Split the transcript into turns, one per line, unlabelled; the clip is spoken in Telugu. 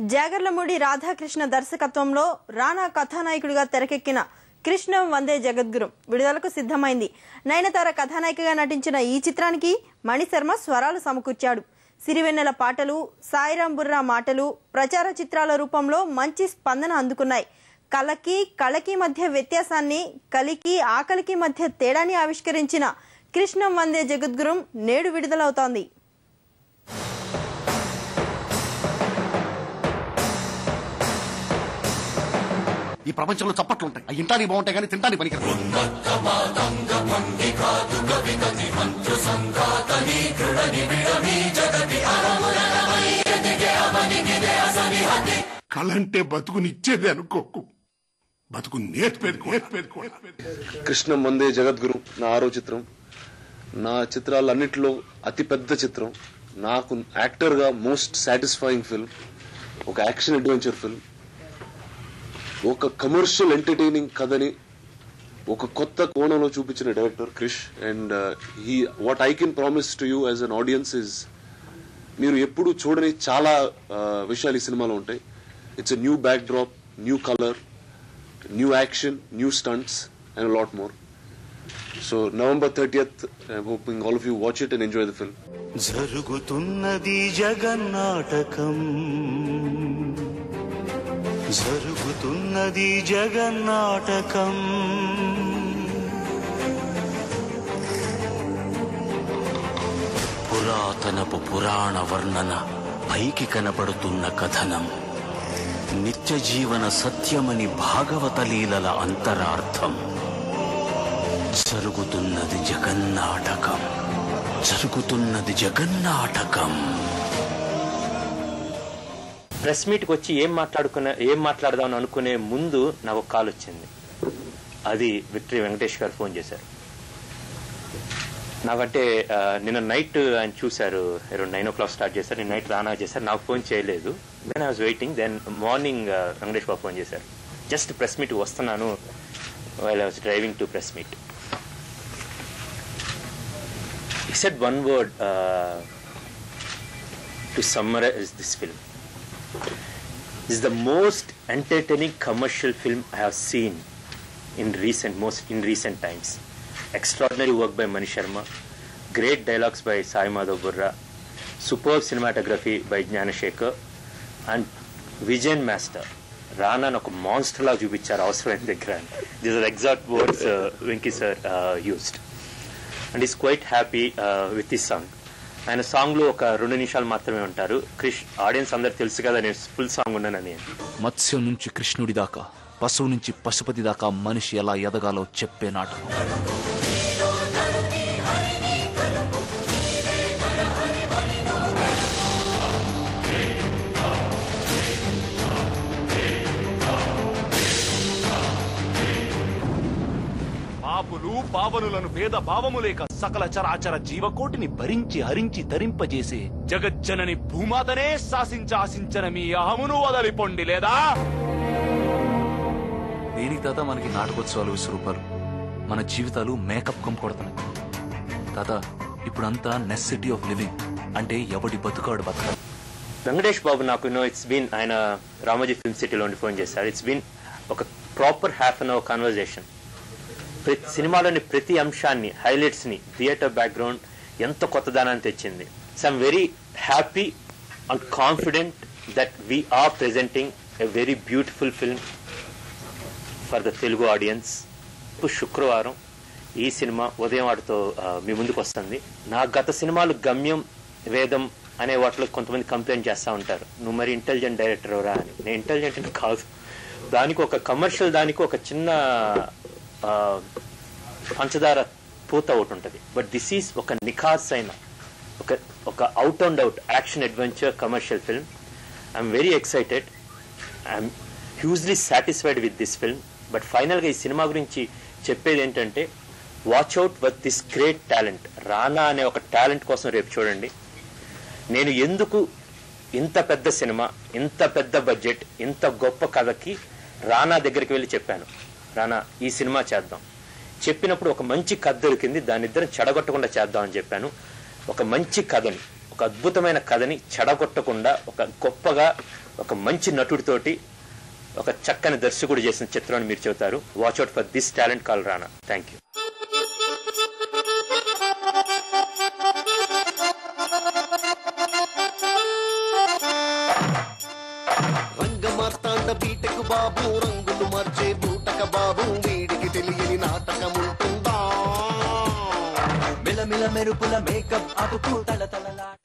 జాగర్లమూడి రాధాకృష్ణ దర్శకత్వంలో రానా కథానాయకుడిగా తెరకెక్కిన కృష్ణం వందే జగద్గురు విడుదలకు సిద్ధమైంది నయనతార కథానాయికగా నటించిన ఈ చిత్రానికి మణిశర్మ స్వరాలు సమకూర్చాడు సిరివెన్నెల పాటలు సాయిరాం బుర్రా మాటలు ప్రచార చిత్రాల రూపంలో మంచి స్పందన అందుకున్నాయి కళకి కళకి మధ్య వ్యత్యాసాన్ని కలికి ఆకలికి మధ్య తేడాని ఆవిష్కరించిన కృష్ణం వందే జగద్గురం నేడు విడుదలవుతోంది
ఈ ప్రపంచంలో చప్పట్లు ఉంటాయి అవి ఇంటానికి బాగుంటాయి కానీ తింటానికి పనికిరావు
కళంటే బతుకునిచ్చేది అనుకోకు బతుకు నేర్పేది నేర్పేది
కృష్ణం వందే జగద్గురు నా ఆరో చిత్రం నా చిత్రాలన్నిటిలో అతి పెద్ద చిత్రం నాకు యాక్టర్ గా మోస్ట్ సాటిస్ఫైయింగ్ ఫిల్మ్ ఒక యాక్షన్ అడ్వెంచర్ ఫిల్మ్ ఒక కమర్షియల్ ఎంటర్టైనింగ్ కథని ఒక కొత్త కోణంలో చూపించిన డైరెక్టర్ క్రిష్ అండ్ ఈ what I can promise to you as an audience is మీరు ఎప్పుడు చూడని చాలా uh, విషయాలు ఈ సినిమాలో ఉంటాయి it's new backdrop new colour new action new stunts and lot more so November thirtieth I hoping all of you watch it and enjoy the film
జరుగుతున్నది జగన్నాటకం జరుగుతున్నది జగన్నాటకం పురాతనపు పురాణ వర్ణన పైకి కనపడుతున్న కథనం నిత్య జీవన సత్యమని భాగవత లీలల అంతరార్థం జరుగుతున్నది జగన్నాటకం జరుగుతున్నది జగన్నాటకం
ప్రెస్ మీట్కి వచ్చి ఏం మాట్లాడుకునే ఏం మాట్లాడదాం అనుకునే ముందు నాకు ఒక కాల్ వచ్చింది అది విక్టరీ వెంకటేష్ గారు ఫోన్ చేశారు నాకంటే ఆ, నిన్న నైట్ ఆయన చూశారు around nine o'clock start చేశారు నేను నైట్ రానా చేశారు నాకు ఫోన్ చేయలేదు then I was waiting then morning Venkatesh Babu phone చేశారు జస్ట్ ప్రెస్ మీట్ వస్తున్నాను while I was driving to press meet he said one word uh, to summarize this film. This is the most entertaining commercial film I have seen in recent most in recent times. Extraordinary work by Mani Sharma, great dialogues by Sai Madhav Burra, superb cinematography by Jnanashekar, and Vijayan Master. Rana ఒక మాన్స్టర్ లా చూపించారు అవసరమైన దగ్గర this are exact words Venky sir used and is quite happy with this song ఆయన సాంగ్ లో ఒక రెండు నిమిషాలు మాత్రమే ఉంటారు క్రిష్ ఆడియన్స్ అందరు తెలుసు కదా నేను ఫుల్ సాంగ్ ఉన్నానని
మత్స్యం నుంచి కృష్ణుడి దాకా పశువు నుంచి పశుపతి దాకా మనిషి ఎలా ఎదగాలో చెప్పే నాటకం
పాపులు పావనులను భేద భావము లేక సకల చరాచర జీవకోటిని భరించి హరించి తరింపజేసే జగజ్జనని భూమాతనే శాసించ ఆశించన మీ అహమును వదలిపొండి లేదా
దేనికి తాత మనకి నాటకోత్సవాలు విశ్వరూపాలు మన జీవితాలు మేకప్ కమ్ కొడుతున్నాయి తాత ఇప్పుడంతా నెసెసిటీ ఆఫ్ లివింగ్ అంటే ఎవడి బతుకాడు బతకాలి
వెంకటేష్ బాబు నాకు నో ఇట్స్ బీన్ ఆయన రామోజీ ఫిల్మ్ సిటీలో ఉండి ఫోన్ చేశారు ఇట్స్ బీన్ ఒక proper half an hour conversation ప్రతి సినిమాలోని ప్రతి అంశాన్ని హైలైట్స్ ని థియేటర్ బ్యాక్గ్రౌండ్ ఎంత కొత్తదనాన్ని తెచ్చింది so I'm very happy and confident that we are presenting a very beautiful film for the Telugu audience ఇప్పుడు శుక్రవారం ఈ సినిమా ఉదయం వాటితో ఆ, మీ ముందుకు వస్తుంది నా గత సినిమాలు గమ్యం వేదం అనే వాటిలో కొంతమంది కంప్లైంట్ చేస్తూ ఉంటారు నువ్వు మరి ఇంటెలిజెంట్ డైరెక్టర్ రా అని నేను ఇంటెలిజెంట్ కాదు దానికి ఒక కమర్షియల్ దానికి ఒక చిన్న ఆ, పంచదార పూత ఒకటి ఉంటుంది బట్ దిస్ ఈస్ ఒక నిఖాస్ అయిన ఒక ఒక out and out action adventure commercial film I'm very excited I'm hugely satisfied with this film but ఫైనల్గా ఈ సినిమా గురించి చెప్పేది ఏంటంటే watch out with this great talent Rana అనే ఒక టాలెంట్ కోసం రేపు చూడండి నేను ఎందుకు ఇంత పెద్ద సినిమా ఇంత పెద్ద బడ్జెట్ ఇంత గొప్ప కథకి రానా దగ్గరికి వెళ్ళి చెప్పాను రానా ఈ సినిమా చేద్దాం చెప్పినప్పుడు ఒక మంచి కథ దొరికింది దాని ఇద్దరం చెడగొట్టకుండా చేద్దాం అని చెప్పాను ఒక మంచి కథని ఒక అద్భుతమైన కథని చెడగొట్టకుండా ఒక గొప్పగా ఒక మంచి నటుడితోటి ఒక చక్కని దర్శకుడు చేసిన చిత్రాన్ని మీరు చెబుతారు watch out for this talent call Rana thank you
Ranga Marthanda బీటకు బాబు రంగులు మార్చే బూటక బాబు వీడికి తెలియని నాటకం ఉంటుందా
మిలమిల మెరుపుల మేకప్ అతుకు తల తలలా